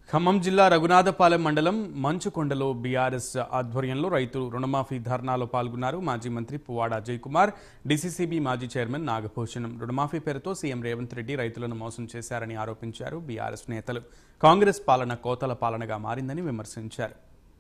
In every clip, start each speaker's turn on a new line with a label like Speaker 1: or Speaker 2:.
Speaker 1: ఖమ్మం జిల్లా రఘునాథపాలెం మండలం మంచుకొండలో బీఆర్ఎస్ ఆధ్వర్యంలో రైతులు రుణమాఫీ ధర్నాలో పాల్గొన్నారు మాజీ మంత్రి పువ్వాడ అజయ్ కుమార్ డీసీసీబీ మాజీ చైర్మన్ నాగభూషణం రుణమాఫీ పేరుతో సీఎం రేవంత్ రెడ్డి రైతులను మోసం చేశారని ఆరోపించారు బీఆర్ఎస్ నేతలు కాంగ్రెస్ పాలన కోతల పాలనగా మారిందని విమర్శించారు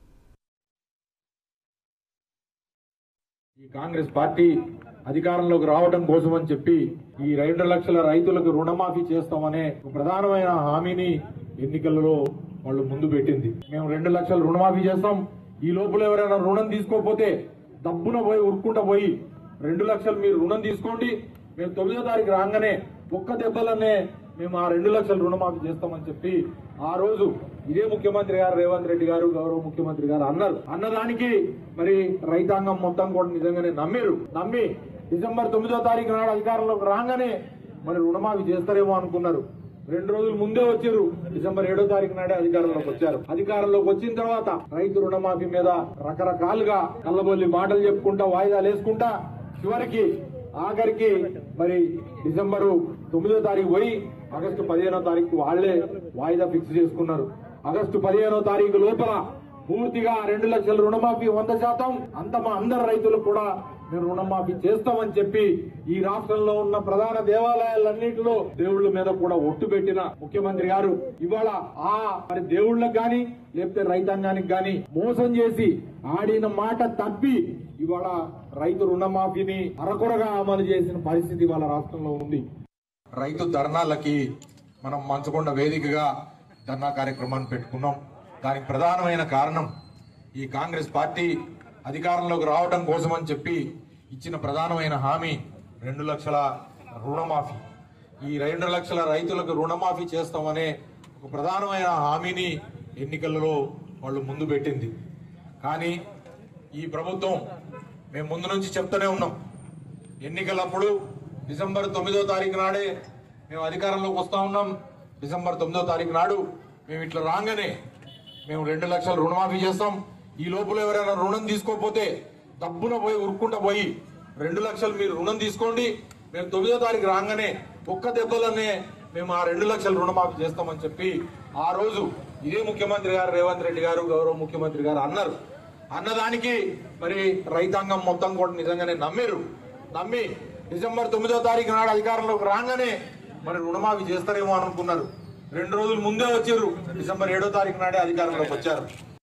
Speaker 2: ఈ కాంగ్రెస్ పార్టీ అధికారంలోకి రావడం కోసం అని చెప్పి ఈ రెండు లక్షల రైతులకు రుణమాఫీ చేస్తామనే ఒక ప్రధానమైన హామీని ఎన్నికలలో వాళ్ళు ముందు పెట్టింది మేము రెండు లక్షలు రుణమాఫీ చేస్తాం ఈ లోపల ఎవరైనా రుణం తీసుకోకపోతే డబ్బున పోయి ఉరుక్కుంటా పోయి రెండు లక్షలు మీరు రుణం తీసుకోండి మేము తొమ్మిదో తారీఖు రాగానే ఒక్క దెబ్బలనే మేము ఆ రెండు లక్షలు రుణమాఫీ చేస్తామని చెప్పి ఆ రోజు ఇదే ముఖ్యమంత్రి గారు రేవంత్ రెడ్డి గారు గౌరవ ముఖ్యమంత్రి గారు అన్నారు అన్నదానికి మరి రైతాంగం మొత్తం కూడా నిజంగానే నమ్మారు నమ్మి డిసెంబర్ తొమ్మిదో తారీఖు నాడు అధికారంలోకి రాగానే మరి రుణమాఫీ చేస్తారేమో అనుకున్నారు రెండు రోజులు ముందే వచ్చారు డిసెంబర్ ఏడో తారీఖు నాడే అధికారంలోకి వచ్చారు అధికారంలోకి వచ్చిన తర్వాత రైతు రుణమాఫీ మీద రకరకాలుగా కళ్ళబొల్లి మాటలు చెప్పుకుంటా వాయిదాలు వేసుకుంటా చివరికి ఆఖరికి మరి డిసెంబరు తొమ్మిదో తారీఖు పోయి ఆగస్టు పదిహేనో తారీఖు వాళ్లే వాయిదా ఫిక్స్ చేసుకున్నారు ఆగస్టు పదిహేనో తారీఖు లోపల పూర్తిగా రెండు లక్షల రుణమాఫీ వంద శాతం అంత మా అందరు రైతులు కూడా మేము రుణమాఫీ చేస్తామని చెప్పి ఈ రాష్ట్రంలో ఉన్న ప్రధాన దేవాలయాలన్నింటిలో దేవుళ్ళ మీద కూడా ఒట్టు పెట్టిన ముఖ్యమంత్రి గారు ఇవాళ ఆ మరి దేవుళ్ళకి గాని లేకపోతే రైతాంగానికి గాని మోసం చేసి ఆడిన మాట తప్పి ఇవాళ రైతు రుణమాఫీని అరకొరగా అమలు చేసిన పరిస్థితి ఇవాళ రాష్ట్రంలో ఉంది రైతు ధర్నాలకి మనం మంచకొండ వేదికగా ధర్నా కార్యక్రమాన్ని పెట్టుకున్నాం దానికి ప్రధానమైన కారణం ఈ కాంగ్రెస్ పార్టీ అధికారంలోకి రావడం కోసం అని చెప్పి ఇచ్చిన ప్రధానమైన హామీ రెండు లక్షల రుణమాఫీ ఈ రెండు లక్షల రైతులకు రుణమాఫీ చేస్తామనే ఒక ప్రధానమైన హామీని ఎన్నికలలో వాళ్ళు ముందు పెట్టింది కానీ ఈ ప్రభుత్వం మేము ముందు నుంచి చెప్తూనే ఉన్నాం ఎన్నికలప్పుడు డిసెంబర్ తొమ్మిదో తారీఖు నాడే మేము అధికారంలోకి వస్తా ఉన్నాం డిసెంబర్ తొమ్మిదో తారీఖు నాడు మేము ఇట్లా రాగానే మేము రెండు లక్షలు రుణమాఫీ చేస్తాం ఈ లోపల ఎవరైనా రుణం తీసుకోకపోతే డబ్బున పోయి ఉరుక్కుంటా పోయి రెండు లక్షలు మీరు రుణం తీసుకోండి మేము తొమ్మిదో తారీఖు రాగానే ఒక్క దెబ్బలనే మేము ఆ రెండు లక్షలు రుణమాఫీ చేస్తామని చెప్పి ఆ రోజు ఇదే ముఖ్యమంత్రి గారు రేవంత్ రెడ్డి గారు గౌరవ ముఖ్యమంత్రి గారు అన్నారు అన్నదానికి మరి రైతాంగం మొత్తం కూడా నిజంగానే నమ్మారు నమ్మి డిసెంబర్ తొమ్మిదో తారీఖు నాడు అధికారంలోకి రాగానే మరి రుణమాఫీ చేస్తారేమో అనుకున్నారు రెండు రోజులు ముందే వచ్చారు డిసెంబర్ ఏడో తారీఖు నాడే అధికారంలోకి వచ్చారు